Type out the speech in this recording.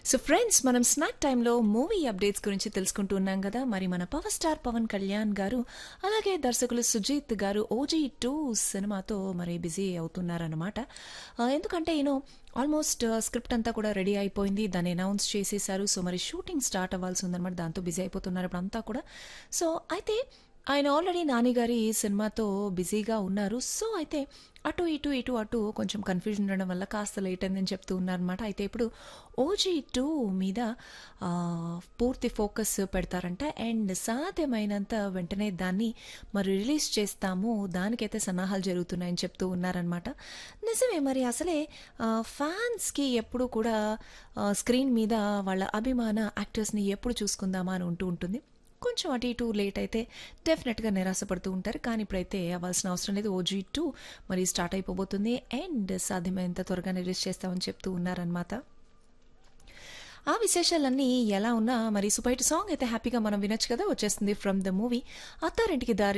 so friends మనం snack టైంలో movie updates గురించి తెలుసుకుంటూ ఉన్నాం కదా మరి మన పవర్ స్టార్ పవన్ కళ్యాణ్ గారు అలాగే దర్శకులు సుజీత్ గారు ఓజీ టూ సినిమాతో మరి బిజీ అవుతున్నారన్నమాట ఆ, ఎందుకంటే యూనో ఆల్మోస్ట్ స్క్రిప్ట్ అంతా కూడా రెడీ అయిపోయింది దాన్ని అనౌన్స్ చేసేసారు సో మరి షూటింగ్ స్టార్ట్ అవ్వాల్సి ఉందన్నమాట దాంతో బిజీ అయిపోతున్నారు ఇప్పుడు అంతా కూడా సో అయితే ఆయన ఆల్రెడీ నానిగారి సినిమాతో బిజీగా ఉన్నారు సో అయితే అటు ఇటు ఇటు అటు కొంచెం కన్ఫ్యూజన్ ఉండడం వల్ల కాస్త లేట్ అయిందని చెప్తూ ఉన్నారనమాట అయితే ఇప్పుడు ఓజీ టూ మీద ఆ, పూర్తి ఫోకస్ పెడతారంట అండ్ సాధ్యమైనంత వెంటనే దాన్ని మరి రిలీజ్ చేస్తాము దానికైతే సన్నాహాలు జరుగుతున్నాయని చెప్తూ ఉన్నారనమాట నిజమే మరి అసలే ఆ, ఫ్యాన్స్కి ఎప్పుడు కూడా ఆ, స్క్రీన్ మీద వాళ్ళ అభిమాన యాక్టర్స్ని ఎప్పుడు చూసుకుందామా అని ఉంటూ ఉంటుంది కొంచెం అటు ఇటు లేట్ అయితే డెఫినెట్గా నిరాశపడుతూ ఉంటారు కానీ ఇప్పుడైతే అవ్వాల్సిన అవసరం లేదు ఓజీ టూ మరి స్టార్ట్ అయిపోబోతుంది అండ్ సాధ్యమైనంత త్వరగా రిలీజ్ చేస్తామని చెప్తూ ఉన్నారనమాట ఆ విశేషాలన్నీ ఎలా ఉన్నా మరి సూపైట్ సాంగ్ అయితే హ్యాపీగా మనం వినొచ్చు కదా వచ్చేస్తుంది ఫ్రమ్ ద మూవీ అత్తారింటికి దారి